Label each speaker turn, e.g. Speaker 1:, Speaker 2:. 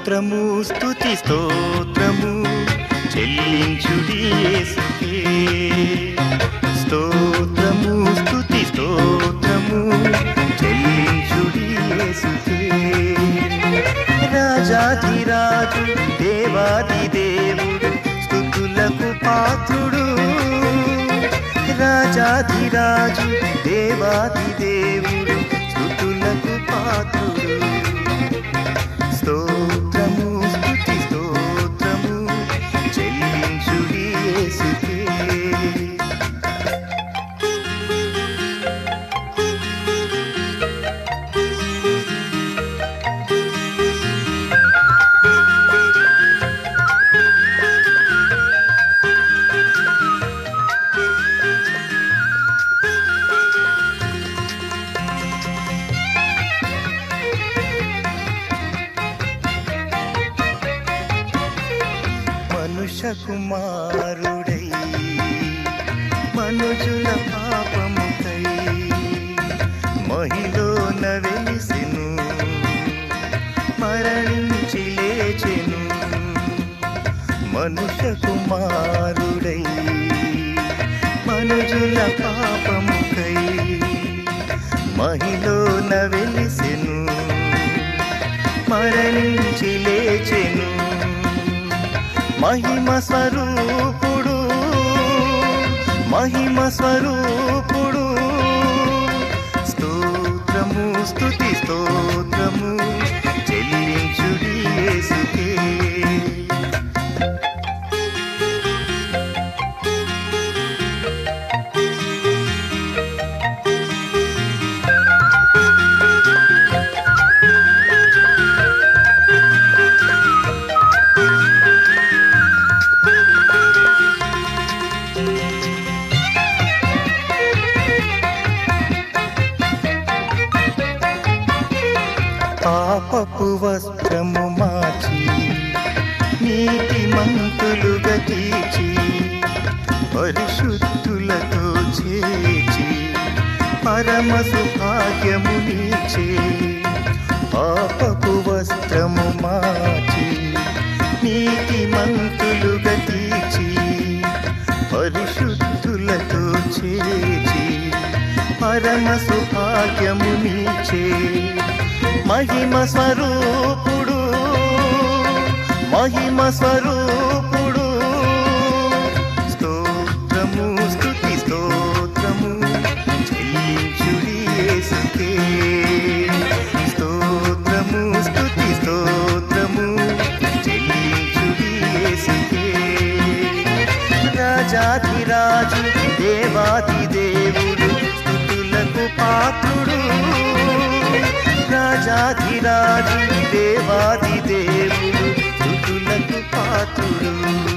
Speaker 1: స్తోత్రము స్తుతి స్తోత్రము చెల్లించుడి యేసుకే స్తోత్రము స్తుతి స్తోత్రము చెల్లించుడి యేసుకే రాజాధిరాజు దేవాది దేవుడు స్తుతులకు పాత్రుడు రాజాధిరాజు దేవాది దేవుడు స్తుతులకు పాత్రుడు స్తోత్రము స్తుతి స్తోత్రము చెల్లించుడి యేసుకే మనుష్య కుమారుడై మనుజుల పాపముకై మహిళన వెలిసెను మరణించి లేచెను మనుష్య కుమారుడై మనుజుల పాపముకై మహిళన వెలిసెను మరణించి లేచెను మహిమ స్వరూపుడు మహిమ స్వరూపుడు స్తోత్రము స్తుతి స్తోత్రము చెల్లించుడి యేసుకే పాపపు వస్త్రము మార్చి నీతి మంతులుగా తీర్చి పరిశుద్ధులతో చేర్చి పరమ సుభాగ్యము నీచే పాపపు వస్త్రము మార్చి నీతి మంతులుగా తీర్చి పరిశుద్ధులతో చేర్చి పరమ సుభాగ్యము నీచే మహిమ స్వరూపుడు మహిమ స్వరూపుడు స్తోత్రము స్తుతి స్తోత్రము చెల్లించుడి యేసుకే స్తోత్రము స్తుతి స్తోత్రము చెల్లించుడి యేసుకే రాజాధిరాజు దేవాది దేవుడు స్తుతులకు పాత్రుడు రాజాధిరాజు దేవాది దేవుడు స్తుతులకు పాత్రుడు